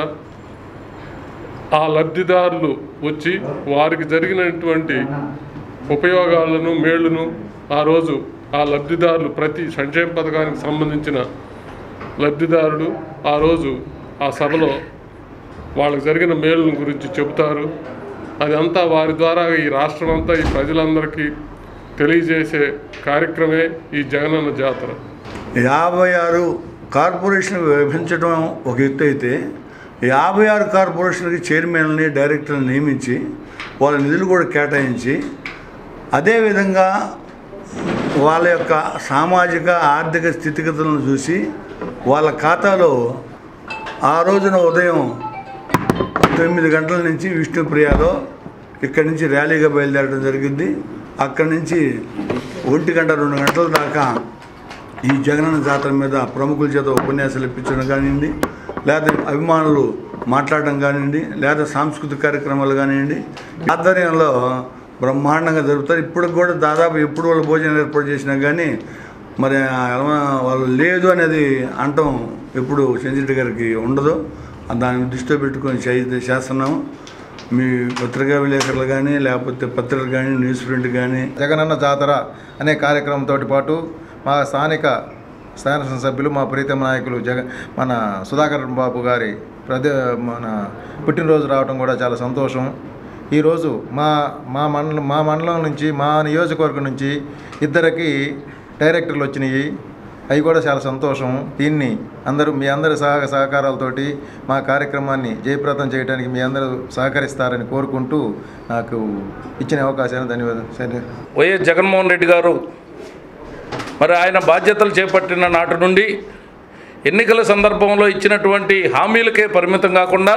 ఆ లబ్ధిదారులు వచ్చి వారికి జరిగినటువంటి ఉపయోగాలను మేళ్లను ఆ రోజు ఆ లబ్ధిదారులు ప్రతి సంక్షేమ పథకానికి సంబంధించిన లబ్ధిదారుడు ఆ రోజు ఆ సభలో వాళ్ళకి జరిగిన మేలును గురించి చెబుతారు అదంతా వారి ద్వారా ఈ రాష్ట్రం అంతా ఈ ప్రజలందరికీ తెలియజేసే కార్యక్రమే ఈ జగనన్న జాతర యాభై ఆరు కార్పొరేషన్ విభజించడం ఒక ఎత్తు అయితే యాభై ఆరు కార్పొరేషన్కి చైర్మన్ని డైరెక్టర్ని నియమించి వాళ్ళ నిధులు కూడా కేటాయించి అదేవిధంగా వాళ్ళ యొక్క సామాజిక ఆర్థిక స్థితిగతులను చూసి వాళ్ళ ఖాతాలో ఆ రోజున ఉదయం తొమ్మిది గంటల నుంచి విష్ణుప్రియాలో ఇక్కడి నుంచి ర్యాలీగా బయలుదేరడం జరిగింది అక్కడి నుంచి ఒంటి గంట రెండు గంటల దాకా ఈ జగనన్న జాతర మీద ప్రముఖుల చేత ఉపన్యాసాలు ఇప్పించడం కానివ్వండి లేదా అభిమానులు మాట్లాడడం కానివ్వండి లేదా సాంస్కృతిక కార్యక్రమాలు కానివ్వండి ఆధ్వర్యంలో బ్రహ్మాండంగా జరుగుతారు ఇప్పుడు కూడా దాదాపు ఎప్పుడు వాళ్ళు భోజనం ఏర్పాటు చేసినా కానీ మరి ఆ ఎలమ- వాళ్ళు లేదు అనేది అంటం ఎప్పుడు సెంజిరెడ్డి గారికి ఉండదు దాన్ని దృష్టిలో పెట్టుకొని చేయి చేస్తున్నాము మీ పత్రికా విలేకరులు కానీ లేకపోతే పత్రికలు కానీ న్యూస్ ప్రింట్ కానీ జగనన్న జాతర అనే కార్యక్రమంతో పాటు మా స్థానిక శాసన సభ్యులు మా ప్రీతమ నాయకులు జగ మన సుధాకర్ బాబు గారి ప్రదే మన పుట్టినరోజు రావడం కూడా చాలా సంతోషం ఈరోజు మా మా మండలం మా మండలం నుంచి మా నియోజకవర్గం నుంచి ఇద్దరికి డైరెక్టర్లు వచ్చినాయి అవి కూడా చాలా సంతోషం దీన్ని అందరూ మీ అందరి సహ సహకారాలతోటి మా కార్యక్రమాన్ని జయప్రదం చేయడానికి మీ అందరూ సహకరిస్తారని కోరుకుంటూ నాకు ఇచ్చిన అవకాశాన్ని ధన్యవాదాలు వైఎస్ జగన్మోహన్ రెడ్డి గారు మరి ఆయన బాధ్యతలు చేపట్టిన నాటి నుండి ఎన్నికల సందర్భంలో ఇచ్చినటువంటి హామీలకే పరిమితం కాకుండా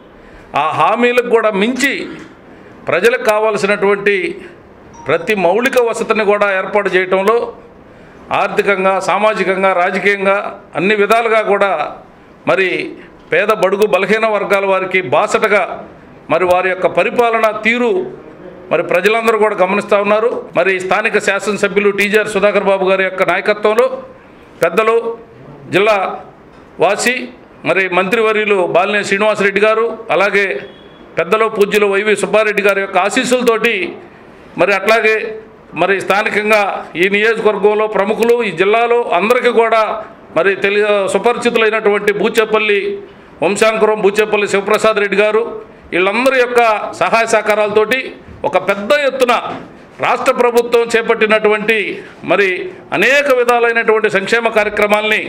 ఆ హామీలకు కూడా మించి ప్రజలకు కావాల్సినటువంటి ప్రతి మౌలిక వసతిని కూడా ఏర్పాటు చేయటంలో ఆర్థికంగా సామాజికంగా రాజకీయంగా అన్ని విధాలుగా కూడా మరి పేద బడుగు బలహీన వర్గాల వారికి బాసటగా మరి వారి యొక్క పరిపాలన తీరు మరి ప్రజలందరూ కూడా గమనిస్తూ ఉన్నారు మరి స్థానిక శాసనసభ్యులు టీజర్ సుధాకర్ బాబు గారి యొక్క నాయకత్వంలో పెద్దలు జిల్లా వాసి మరి మంత్రివర్యులు బాలినేని శ్రీనివాసరెడ్డి గారు అలాగే పెద్దలు పూజ్యులు వైవి సుబ్బారెడ్డి గారి యొక్క ఆశీస్సులతోటి మరి అట్లాగే మరి స్థానికంగా ఈ నియోజకవర్గంలో ప్రముఖులు ఈ జిల్లాలో అందరికీ కూడా మరి తెలి సుపరిచితులైనటువంటి బూచేపల్లి వంశాంకురం బూచేపల్లి శివప్రసాద్ రెడ్డి గారు వీళ్ళందరి యొక్క సహాయ సహకారాలతోటి ఒక పెద్ద ఎత్తున రాష్ట్ర ప్రభుత్వం చేపట్టినటువంటి మరి అనేక విధాలైనటువంటి సంక్షేమ కార్యక్రమాల్ని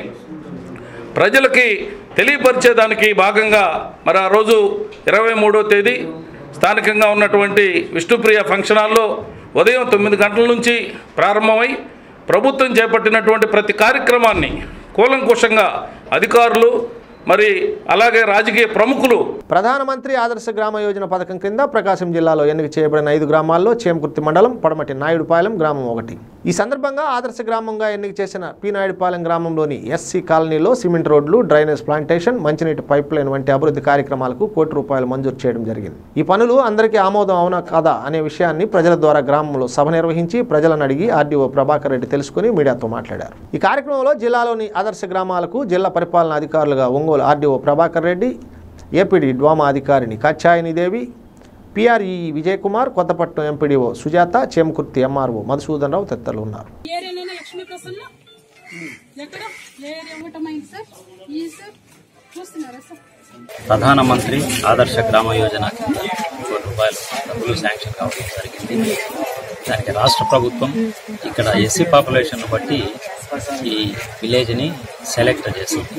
ప్రజలకి తెలియపరిచేదానికి భాగంగా మరి ఆ రోజు ఇరవై మూడో తేదీ స్థానికంగా ఉన్నటువంటి విష్ణుప్రియ ఫంక్షన్ హాల్లో ఉదయం తొమ్మిది గంటల నుంచి ప్రారంభమై ప్రభుత్వం చేపట్టినటువంటి ప్రతి కార్యక్రమాన్ని కూలంకుషంగా అధికారులు మరి అలాగే రాజకీయ ప్రముఖులు ప్రధానమంత్రి ఆదర్శ గ్రామ యోజన పథకం క్రింద ప్రకాశం జిల్లాలో ఎన్నిక చేయబడిన ఐదు గ్రామాల్లో చేమకుర్తి మండలం పడమటి నాయుడుపాలెం గ్రామం ఒకటి ఈ సందర్భంగా ఆదర్శ గ్రామంగా ఎన్నిక చేసిన పి నాయుడుపాలెం గ్రామంలోని ఎస్సీ కాలనీలో సిమెంట్ రోడ్లు డ్రైనేజ్ ప్లాంటేషన్ మంచినీటి పైప్ లైన్ వంటి అభివృద్ధి కార్యక్రమాలకు కోటి రూపాయలు మంజూరు చేయడం జరిగింది ఈ పనులు అందరికీ ఆమోదం అవునా కాదా అనే విషయాన్ని ప్రజల ద్వారా గ్రామంలో సభ నిర్వహించి ప్రజలను అడిగి ఆర్డీఓ ప్రభాకర్ రెడ్డి తెలుసుకుని మీడియాతో మాట్లాడారు ఈ కార్యక్రమంలో జిల్లాలోని ఆదర్శ గ్రామాలకు జిల్లా పరిపాలనా అధికారులుగా ఒంగోలు ఆర్డీఓ ప్రభాకర్ రెడ్డి ఏపీడీ డ్వామా అధికారిని కాచాయని Devi PRE Vijay Kumar Kothapatnam MPDO Sujatha Chimakurthi MRO Madhusudan Rao తదితరులు ఉన్నారు ఏరియాలోనే లక్ష్మీ ప్రసన్న ఎక్కడ ఏ ఏరియా ఇవ్వటమైంది సార్ ఈ సార్ చూస్తున్నారా సార్ ప్రధానమంత్రి ఆదర్శ గ్రామ యోజన కింద కోటి రూపాయలు డబ్బులు శాంక్షన్ కావడం జరిగింది దానికి రాష్ట్ర ప్రభుత్వం ఇక్కడ ఎస్సీ పాపులేషన్ బట్టి ఈ విలేజ్ని సెలెక్ట్ చేసింది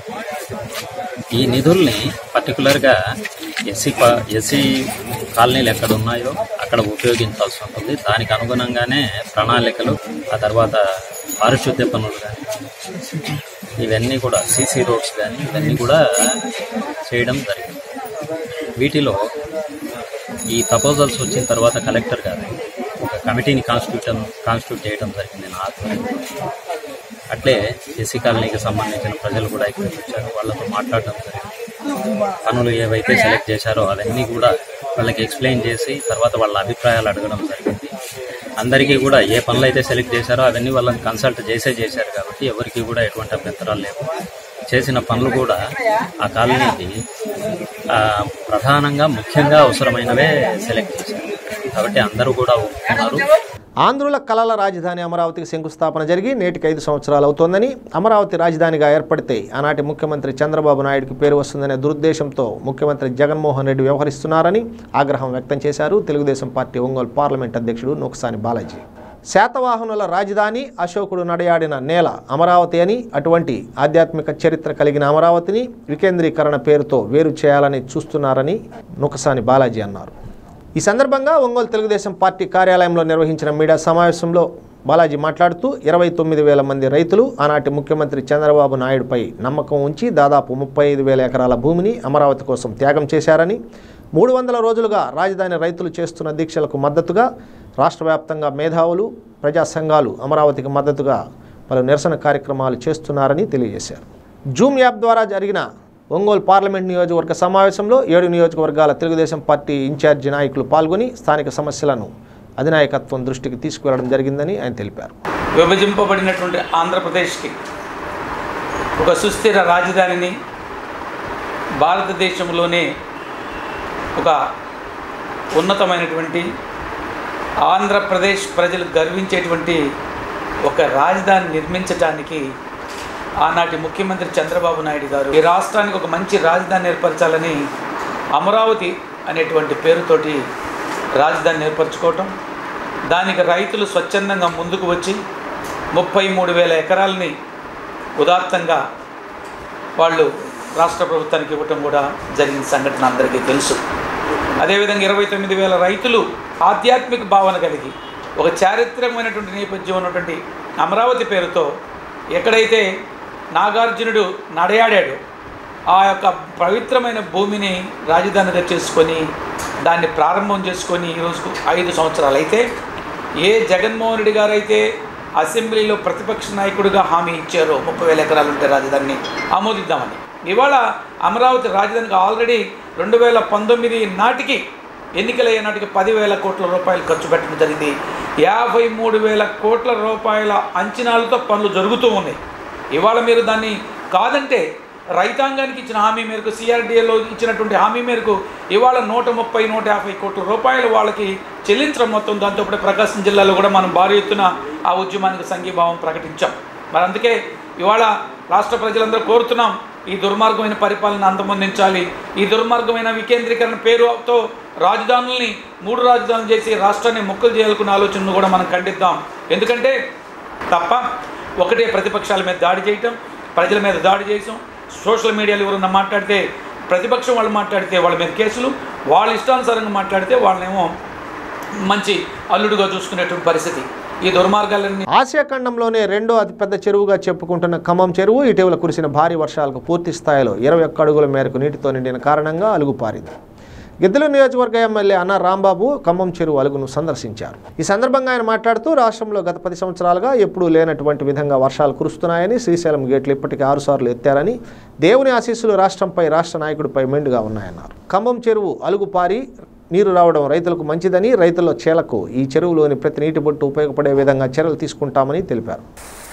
ఈ నిధుల్ని పర్టికులర్గా ఎస్సీ పా ఎస్సీ కాలనీలు ఎక్కడ ఉన్నాయో అక్కడ ఉపయోగించాల్సి ఉంటుంది దానికి అనుగుణంగానే ప్రణాళికలు ఆ తర్వాత పారిశుద్ధ్య పనులు కానీ ఇవన్నీ కూడా సీసీ రోడ్స్ కానీ ఇవన్నీ కూడా చేయడం జరిగింది వీటిలో ఈ ప్రపోజల్స్ వచ్చిన తర్వాత కలెక్టర్ గారు ఒక కమిటీని కాన్స్టిట్యూట్ కాన్స్టిట్యూట్ చేయడం జరిగింది నా ఆధ్వర్యంలో అట్లే ఎస్సీ కాలనీకి సంబంధించిన ప్రజలు కూడా ఇక్కడికి వచ్చారు వాళ్ళతో మాట్లాడడం జరిగింది పనులు ఏవైతే సెలెక్ట్ చేశారో అవన్నీ కూడా వాళ్ళకి ఎక్స్ప్లెయిన్ చేసి తర్వాత వాళ్ళ అభిప్రాయాలు అడగడం జరిగింది అందరికీ కూడా ఏ పనులు అయితే సెలెక్ట్ చేశారో అవన్నీ వాళ్ళని కన్సల్ట్ చేసే చేశారు కాబట్టి ఎవరికి కూడా ఎటువంటి అభ్యంతరాలు లేవు చేసిన పనులు కూడా ఆ కాలనీకి ఆ, ప్రధానంగా ముఖ్యంగా అవసరమైనవే సెలెక్ట్ చేశారు కాబట్టి అందరూ కూడా ఒప్పుకున్నారు ఆంధ్రుల కళల రాజధాని అమరావతికి శంకుస్థాపన జరిగి నేటికి ఐదు సంవత్సరాలు అవుతోందని అమరావతి రాజధానిగా ఏర్పడితే ఆనాటి ముఖ్యమంత్రి చంద్రబాబు నాయుడుకి పేరు వస్తుందనే దురుద్దేశంతో ముఖ్యమంత్రి జగన్మోహన్ రెడ్డి వ్యవహరిస్తున్నారని ఆగ్రహం వ్యక్తం చేశారు తెలుగుదేశం పార్టీ ఒంగోలు పార్లమెంట్ అధ్యక్షుడు నూకసాని బాలాజీ శాతవాహనుల రాజధాని అశోకుడు నడయాడిన నేల అమరావతి అని అటువంటి ఆధ్యాత్మిక చరిత్ర కలిగిన అమరావతిని వికేంద్రీకరణ పేరుతో వేరు చేయాలని చూస్తున్నారని నుకసాని బాలాజీ అన్నారు ఈ సందర్భంగా ఒంగోలు తెలుగుదేశం పార్టీ కార్యాలయంలో నిర్వహించిన మీడియా సమావేశంలో బాలాజీ మాట్లాడుతూ ఇరవై తొమ్మిది వేల మంది రైతులు ఆనాటి ముఖ్యమంత్రి చంద్రబాబు నాయుడుపై నమ్మకం ఉంచి దాదాపు ముప్పై ఐదు వేల ఎకరాల భూమిని అమరావతి కోసం త్యాగం చేశారని మూడు వందల రోజులుగా రాజధాని రైతులు చేస్తున్న దీక్షలకు మద్దతుగా రాష్ట్ర వ్యాప్తంగా మేధావులు ప్రజా సంఘాలు అమరావతికి మద్దతుగా పలు నిరసన కార్యక్రమాలు చేస్తున్నారని తెలియజేశారు జూమ్ యాప్ ద్వారా జరిగిన ఒంగోలు పార్లమెంట్ నియోజకవర్గ సమావేశంలో ఏడు నియోజకవర్గాల తెలుగుదేశం పార్టీ ఇన్ఛార్జి నాయకులు పాల్గొని స్థానిక సమస్యలను అధినాయకత్వం దృష్టికి తీసుకువెళ్లడం జరిగిందని ఆయన తెలిపారు విభజింపబడినటువంటి ఆంధ్రప్రదేశ్కి ఒక సుస్థిర రాజధానిని భారతదేశంలోనే ఒక ఉన్నతమైనటువంటి ఆంధ్రప్రదేశ్ ప్రజలు గర్వించేటువంటి ఒక రాజధాని నిర్మించటానికి ఆనాటి ముఖ్యమంత్రి చంద్రబాబు నాయుడు గారు ఈ రాష్ట్రానికి ఒక మంచి రాజధాని ఏర్పరచాలని అమరావతి అనేటువంటి పేరుతోటి రాజధాని ఏర్పరచుకోవటం దానికి రైతులు స్వచ్ఛందంగా ముందుకు వచ్చి ముప్పై మూడు వేల ఎకరాలని ఉదాత్తంగా వాళ్ళు రాష్ట్ర ప్రభుత్వానికి ఇవ్వటం కూడా జరిగిన సంఘటన అందరికీ తెలుసు అదేవిధంగా ఇరవై తొమ్మిది వేల రైతులు ఆధ్యాత్మిక భావన కలిగి ఒక చారిత్రకమైనటువంటి నేపథ్యం ఉన్నటువంటి అమరావతి పేరుతో ఎక్కడైతే నాగార్జునుడు నడయాడాడు ఆ యొక్క పవిత్రమైన భూమిని రాజధానిగా చేసుకొని దాన్ని ప్రారంభం చేసుకొని ఈరోజుకు ఐదు సంవత్సరాలు అయితే ఏ జగన్మోహన్ రెడ్డి గారు అయితే అసెంబ్లీలో ప్రతిపక్ష నాయకుడిగా హామీ ఇచ్చారో ముప్పై వేల ఎకరాలు ఉంటే రాజధానిని ఆమోదిద్దామని ఇవాళ అమరావతి రాజధానికి ఆల్రెడీ రెండు వేల పంతొమ్మిది నాటికి ఎన్నికలయ్యే నాటికి పదివేల కోట్ల రూపాయలు ఖర్చు పెట్టడం జరిగింది యాభై మూడు వేల కోట్ల రూపాయల అంచనాలతో పనులు జరుగుతూ ఉన్నాయి ఇవాళ మీరు దాన్ని కాదంటే రైతాంగానికి ఇచ్చిన హామీ మేరకు సిఆర్డీఏలో ఇచ్చినటువంటి హామీ మేరకు ఇవాళ నూట ముప్పై నూట యాభై కోట్ల రూపాయలు వాళ్ళకి చెల్లించడం మొత్తం దాంతోపాటు ప్రకాశం జిల్లాలో కూడా మనం భారీ ఎత్తున ఆ ఉద్యమానికి సంఘీభావం ప్రకటించాం మరి అందుకే ఇవాళ రాష్ట్ర ప్రజలందరూ కోరుతున్నాం ఈ దుర్మార్గమైన పరిపాలన అంతమొందించాలి ఈ దుర్మార్గమైన వికేంద్రీకరణ పేరుతో రాజధానుల్ని మూడు రాజధానులు చేసి రాష్ట్రాన్ని ముక్కలు చేయాలనుకున్న ఆలోచనను కూడా మనం ఖండిద్దాం ఎందుకంటే తప్ప ఒకటే ప్రతిపక్షాల మీద దాడి చేయటం ప్రజల మీద దాడి చేయటం సోషల్ మీడియాలో ఎవరన్నా మాట్లాడితే ప్రతిపక్షం వాళ్ళు మాట్లాడితే వాళ్ళ మీద కేసులు వాళ్ళ ఇష్టానుసారంగా మాట్లాడితే వాళ్ళనేమో మంచి అల్లుడుగా చూసుకునేటువంటి పరిస్థితి ఈ దుర్మార్గాలన్నీ ఆసియా ఖండంలోనే రెండో అతిపెద్ద చెరువుగా చెప్పుకుంటున్న ఖమ్మం చెరువు ఇటీవల కురిసిన భారీ వర్షాలకు పూర్తి స్థాయిలో ఇరవై ఒక్క అడుగుల మేరకు నీటితో నిండిన కారణంగా అలుగుపారింది గిద్దలు నియోజకవర్గ ఎమ్మెల్యే అన్న రాంబాబు ఖమ్మం చెరువు అలుగును సందర్శించారు ఈ సందర్భంగా ఆయన మాట్లాడుతూ రాష్ట్రంలో గత పది సంవత్సరాలుగా ఎప్పుడూ లేనటువంటి విధంగా వర్షాలు కురుస్తున్నాయని శ్రీశైలం గేట్లు ఇప్పటికే ఆరుసార్లు ఎత్తారని దేవుని ఆశీస్సులు రాష్ట్రంపై రాష్ట్ర నాయకుడిపై మెండుగా ఉన్నాయన్నారు ఖమ్మం చెరువు అలుగుపారి నీరు రావడం రైతులకు మంచిదని రైతుల చేలకు ఈ చెరువులోని ప్రతి నీటి బొట్టు ఉపయోగపడే విధంగా చర్యలు తీసుకుంటామని తెలిపారు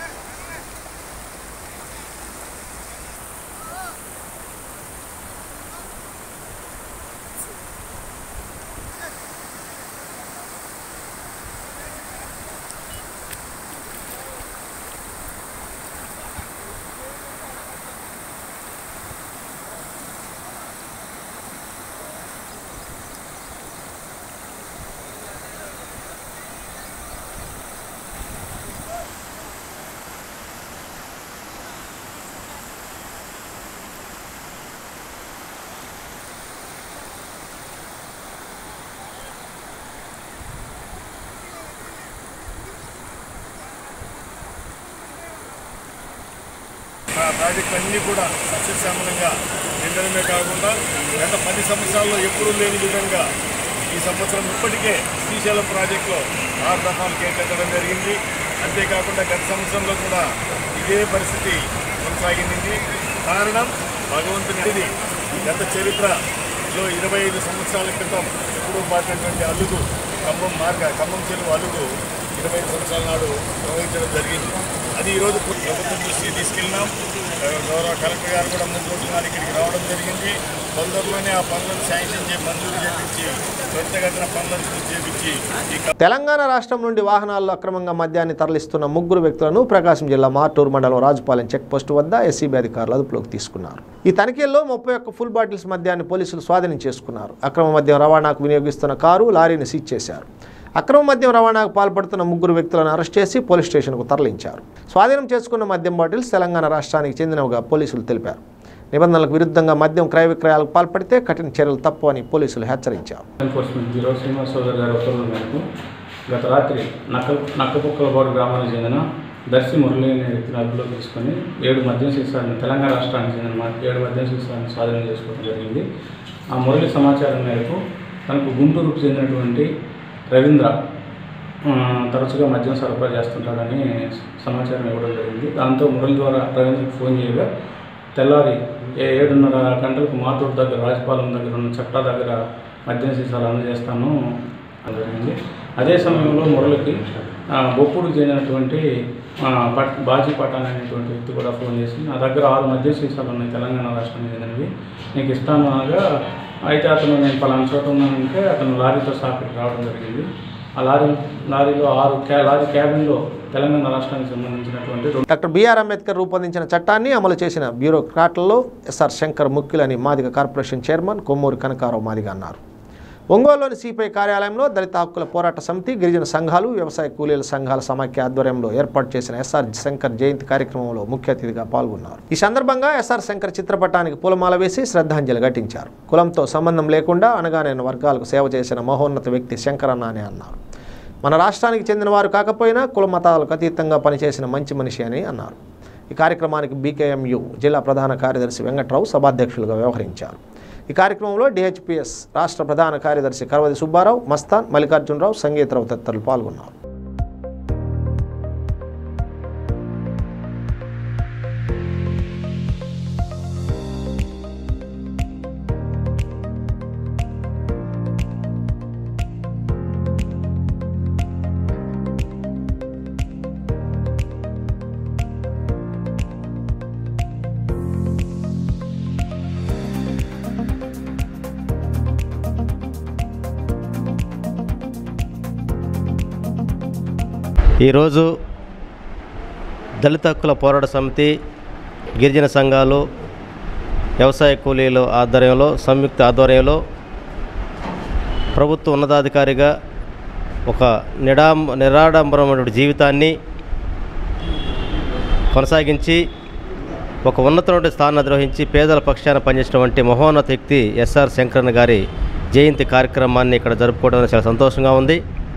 ప్రాజెక్టులు అన్నీ కూడా సస్యశ్యామలంగా నిండడమే కాకుండా గత పది సంవత్సరాల్లో ఎప్పుడూ లేని విధంగా ఈ సంవత్సరం ఇప్పటికే శ్రీశైలం ప్రాజెక్టులో ఆరు దఫాలు కేటాయించడం జరిగింది అంతేకాకుండా గత సంవత్సరంలో కూడా ఇదే పరిస్థితి కొనసాగింది కారణం భగవంతుని ఇది గత చరిత్రలో ఇరవై ఐదు సంవత్సరాల క్రితం ఎప్పుడూ పాటినటువంటి అలుగు ఖమ్మం మార్గ ఖమ్మం చెరువు అలుగు ఇరవై ఐదు సంవత్సరాల నాడు నిర్వహించడం జరిగింది అది ఈరోజు ప్రభుత్వం దృష్టికి తీసుకెళ్ళినాం గౌరవ కలెక్టర్ గారు కూడా ముందు రోజున ఇక్కడికి రావడం జరిగింది తొందరలోనే ఆ పనులను శాంక్షన్ చేసి మంజూరు చేపించి త్వరితగతిన పనులను పూర్తి చేపించి ఈ తెలంగాణ రాష్ట్రం నుండి వాహనాల్లో అక్రమంగా మద్యాన్ని తరలిస్తున్న ముగ్గురు వ్యక్తులను ప్రకాశం జిల్లా మార్టూరు మండలం రాజుపాలెం చెక్ పోస్టు వద్ద ఎస్సీబీ అధికారులు అదుపులోకి తీసుకున్నారు ఈ తనిఖీల్లో ముప్పై ఒక్క ఫుల్ బాటిల్స్ మద్యాన్ని పోలీసులు స్వాధీనం చేసుకున్నారు అక్రమ మద్యం రవాణాకు వినియోగిస్తున్న కారు లారీని సీజ్ చేశారు అక్రమ మద్యం రవాణాకు పాల్పడుతున్న ముగ్గురు వ్యక్తులను అరెస్ట్ చేసి పోలీస్ స్టేషన్కు తరలించారు స్వాధీనం చేసుకున్న మద్యం బాటిల్స్ తెలంగాణ రాష్ట్రానికి చెందినవిగా పోలీసులు తెలిపారు నిబంధనలకు విరుద్ధంగా మద్యం క్రయ విక్రయాలకు పాల్పడితే కఠిన చర్యలు తప్పు అని పోలీసులు హెచ్చరించారు ఎన్ఫోర్స్మెంట్ బ్యూరో శ్రీనివాస్ చౌదరి గారి ఉత్తర్వుల మేరకు గత రాత్రి నక్క నక్కపుక్కలపాడు గ్రామానికి చెందిన దర్శి మురళి అనే వ్యక్తిని అదుపులో తీసుకొని ఏడు మద్యం సీసాలను తెలంగాణ రాష్ట్రానికి చెందిన మ- ఏడు మద్యం సీసాలను స్వాధీనం చేసుకోవడం జరిగింది ఆ మురళి సమాచారం మేరకు తనకు గుంటూరుకు చెందినటువంటి రవీంద్ర ఆ, తరచుగా మద్యం సరఫరా చేస్తుంటాడని సమాచారం ఇవ్వడం జరిగింది దాంతో మురళి ద్వారా రవీంద్రకి ఫోన్ చేయగా తెల్లారి ఏ ఏడున్నర గంటలకు మాటూరు దగ్గర రాజపాలెం దగ్గర ఉన్న చట్టా దగ్గర మద్యం సీసాలు అందజేస్తాను అని జరిగింది అదే సమయంలో మురళికి ఆ, బొప్పుడుకు చెందినటువంటి ఆ, పట్ బాజీ పఠాన్ అనేటువంటి వ్యక్తి కూడా ఫోన్ చేసి నా దగ్గర ఆరు మద్యం సీసాలు ఉన్నాయి తెలంగాణ రాష్ట్రానికి చెందినవి నీకు ఇస్తాను అనగా అయితే అతను నేను పలానా చోట ఉన్నానంటే అతను లారీతో సాపికి రావడం జరిగింది ఆ లారీ లారీలో ఆరు క్యా లారీ క్యాబిన్లో తెలంగాణ రాష్ట్రానికి సంబంధించినటువంటి రెండు డాక్టర్ బిఆర్ అంబేద్కర్ రూపొందించిన చట్టాన్ని అమలు చేసిన బ్యూరోక్రాట్లలో ఎస్ఆర్ శంకర్ ముఖ్యులని మాదిగ కార్పొరేషన్ చైర్మన్ కొమ్మూరి కనకారావు మాదిగ అన్నారు ఒంగోలులోని సిపిఐ కార్యాలయంలో దళిత హక్కుల పోరాట సమితి గిరిజన సంఘాలు వ్యవసాయ కూలీల సంఘాల సమాఖ్య ఆధ్వర్యంలో ఏర్పాటు చేసిన ఎస్ఆర్ శంకర్ జయంతి కార్యక్రమంలో ముఖ్య అతిథిగా పాల్గొన్నారు ఈ సందర్భంగా ఎస్ఆర్ శంకర్ చిత్రపటానికి పూలమాల వేసి శ్రద్ధాంజలి ఘటించారు కులంతో సంబంధం లేకుండా అనగానే వర్గాలకు సేవ చేసిన మహోన్నత వ్యక్తి శంకరన్న అని అన్నారు మన రాష్ట్రానికి చెందిన వారు కాకపోయినా కుల మతాలకు అతీతంగా పనిచేసిన మంచి మనిషి అని అన్నారు ఈ కార్యక్రమానికి బీకేఎంయు జిల్లా ప్రధాన కార్యదర్శి వెంకట్రావు సభాధ్యక్షులుగా వ్యవహరించారు ఈ కార్యక్రమంలో డిహెచ్పిఎస్ రాష్ట్ర ప్రధాన కార్యదర్శి కరవది సుబ్బారావు మస్తాన్ మల్లికార్జునరావు సంగీతరావు తదితరులు పాల్గొన్నారు ఈరోజు దళిత హక్కుల పోరాట సమితి గిరిజన సంఘాలు వ్యవసాయ కూలీల ఆధ్వర్యంలో సంయుక్త ఆధ్వర్యంలో ప్రభుత్వ ఉన్నతాధికారిగా ఒక నిడాం నిరాడంబరమైన జీవితాన్ని కొనసాగించి ఒక ఉన్నతమైన స్థానం నిర్వహించి పేదల పక్షాన పనిచేసినటువంటి మహోన్నత వ్యక్తి ఎస్ఆర్ శంకరన్ గారి జయంతి కార్యక్రమాన్ని ఇక్కడ జరుపుకోవడం చాలా సంతోషంగా ఉంది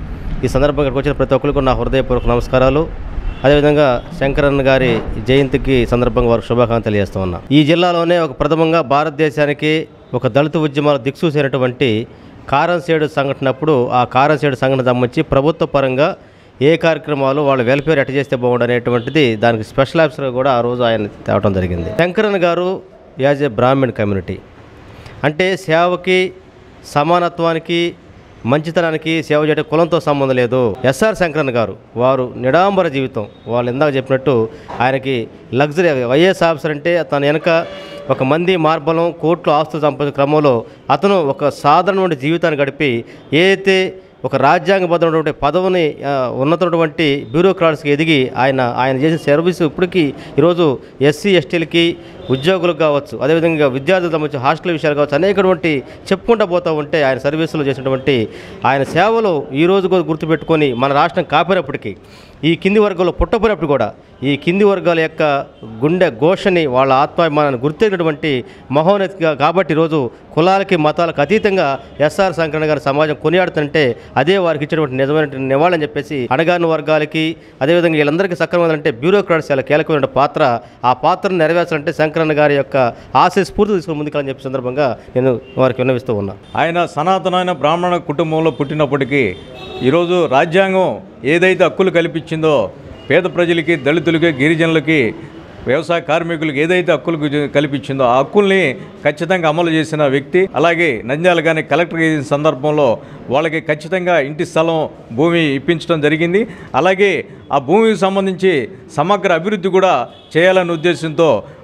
ఈ సందర్భంగా ఇక్కడికి వచ్చిన ప్రతి ఒక్కరికి నా హృదయపూర్వక నమస్కారాలు అదేవిధంగా శంకరన్ గారి జయంతికి సందర్భంగా వారికి శుభాకాంక్షలు తెలియజేస్తూ ఉన్నా ఈ జిల్లాలోనే ఒక ప్రథమంగా భారతదేశానికి ఒక దళిత ఉద్యమాలు దిక్సూసినటువంటి కారంసేడు సంఘటన అప్పుడు ఆ కారంసేడు సంఘటన సంబంధించి ప్రభుత్వ పరంగా ఏ కార్యక్రమాలు వాళ్ళ వెల్ఫేర్ ఎట్ట చేస్తే బాగుండు అనేటువంటిది దానికి స్పెషల్ ఆఫీసర్ కూడా ఆ రోజు ఆయన తేవడం జరిగింది శంకరన్ గారు యాజ్ ఏ బ్రాహ్మణ్ కమ్యూనిటీ అంటే సేవకి సమానత్వానికి మంచితనానికి సేవ చేయడం కులంతో సంబంధం లేదు ఎస్ఆర్ శంకరన్ గారు వారు నిడాంబర జీవితం వాళ్ళు ఇందాక చెప్పినట్టు ఆయనకి లగ్జరీ వైఎస్ ఆఫీసర్ అంటే తన వెనక ఒక మంది మార్బలం కోట్లు ఆస్తులు సంపాదించే క్రమంలో అతను ఒక సాధారణమైన జీవితాన్ని గడిపి ఏదైతే ఒక రాజ్యాంగబద్ధమైనటువంటి పదవిని ఆ, ఉన్నతమైనటువంటి బ్యూరోక్రాట్స్కి ఎదిగి ఆయన ఆయన చేసిన సర్వీస్ ఇప్పటికీ ఈరోజు ఎస్సీ ఎస్టీలకి ఉద్యోగులకు కావచ్చు అదేవిధంగా విద్యార్థులకు సంబంధించి హాస్టల్ విషయాలు కావచ్చు అనేకటువంటి చెప్పుకుంటూ పోతూ ఉంటే ఆయన సర్వీసులో చేసినటువంటి ఆయన సేవలు ఈ రోజు కూడా గుర్తుపెట్టుకొని మన రాష్ట్రం కాపినప్పటికీ ఈ కింది వర్గంలో పుట్టపోయినప్పుడు కూడా ఈ కింది వర్గాల యొక్క గుండె ఘోషని వాళ్ళ ఆత్మాభిమానాన్ని గుర్తినటువంటి మహోన్నతిగా కాబట్టి ఈరోజు కులాలకి మతాలకు అతీతంగా ఎస్ఆర్ శంకరణ గారి సమాజం కొనియాడుతుంటే అదే వారికి ఇచ్చినటువంటి నిజమైన నివాళని చెప్పేసి అణగారిన వర్గాలకి అదేవిధంగా వీళ్ళందరికీ సక్రమంగా అంటే బ్యూరోక్రాట్స్ చాలా కీలకమైన పాత్ర ఆ పాత్రను నెరవేర్చాలంటే శంకరన్న గారి యొక్క ఆశయ స్ఫూర్తి తీసుకుని ముందుకెళ్ళని చెప్పే సందర్భంగా నేను వారికి విన్నవిస్తూ ఉన్నా ఆయన సనాతనమైన బ్రాహ్మణ కుటుంబంలో పుట్టినప్పటికీ ఈరోజు రాజ్యాంగం ఏదైతే హక్కులు కల్పించిందో పేద ప్రజలకి దళితులకి గిరిజనులకి వ్యవసాయ కార్మికులకు ఏదైతే హక్కులు గుజ- కల్పించిందో ఆ హక్కుల్ని ఖచ్చితంగా అమలు చేసిన వ్యక్తి అలాగే నంద్యాల కానీ కలెక్టర్ చేసిన సందర్భంలో వాళ్ళకి ఖచ్చితంగా ఇంటి స్థలం భూమి ఇప్పించడం జరిగింది అలాగే ఆ భూమికి సంబంధించి సమగ్ర అభివృద్ధి కూడా చేయాలనే ఉద్దేశంతో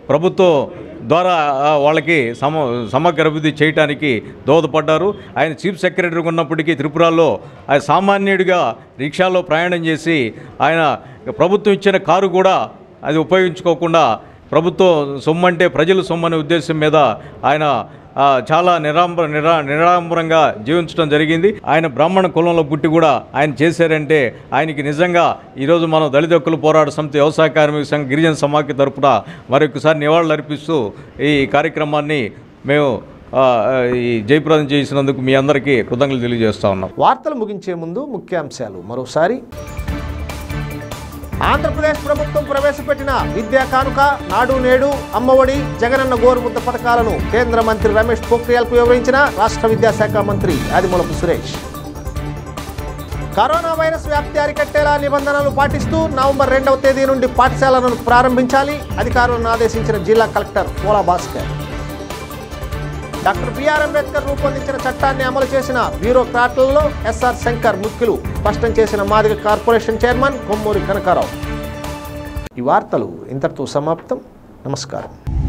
ప్రభుత్వం ద్వారా ఆ, వాళ్ళకి సమ సమగ్ర అభివృద్ధి చేయడానికి దోహదపడ్డారు ఆయన చీఫ్ సెక్రటరీగా ఉన్నప్పటికీ త్రిపురలో ఆయన సామాన్యుడిగా రిక్షాలో ప్రయాణం చేసి ఆయన ప్రభుత్వం ఇచ్చిన కారు కూడా అది ఉపయోగించుకోకుండా ప్రభుత్వం సొమ్మంటే ప్రజల సొమ్మనే ఉద్దేశం మీద ఆయన ఆ, చాలా నిరాంబర నిరా నిరాంబరంగా జీవించడం జరిగింది ఆయన బ్రాహ్మణ కులంలో పుట్టి కూడా ఆయన చేశారంటే ఆయనకి నిజంగా ఈరోజు మనం దళిత హక్కుల పోరాట సమితి వ్యవసాయ కార్మిక సంఘ గిరిజన సమాఖ్య తరపున మరొకసారి నివాళులు అర్పిస్తూ ఈ కార్యక్రమాన్ని మేము ఆ, ఈ జయప్రదం చేసినందుకు మీ అందరికీ కృతజ్ఞతలు తెలియజేస్తా ఉన్నాం వార్తలు ముగించే ముందు ముఖ్యాంశాలు మరోసారి ఆంధ్రప్రదేశ్ ప్రభుత్వం ప్రవేశపెట్టిన విద్యా కానుక నాడు నేడు అమ్మఒడి జగనన్న గోరుముద్ద పథకాలను కేంద్ర మంత్రి రమేష్ పోఖ్రియాల్కు వివరించిన రాష్ట్ర విద్యాశాఖ మంత్రి ఆదిమూలపు సురేష్ కరోనా వైరస్ వ్యాప్తి అరికట్టేలా నిబంధనలు పాటిస్తూ నవంబర్ రెండవ తేదీ నుండి పాఠశాలలను ప్రారంభించాలి అధికారులను ఆదేశించిన జిల్లా కలెక్టర్ పోలా భాస్కర్ డాక్టర్ బిఆర్ అంబేద్కర్ రూపొందించిన చట్టాన్ని అమలు చేసిన బ్యూరోక్రాట్లలో ఎస్ఆర్ శంకర్ ముఖ్యులు స్పష్టం చేసిన మాదిగ కార్పొరేషన్ చైర్మన్ కొమ్మూరి కనకారావు ఈ వార్తలు ఇంతటితో సమాప్తం నమస్కారం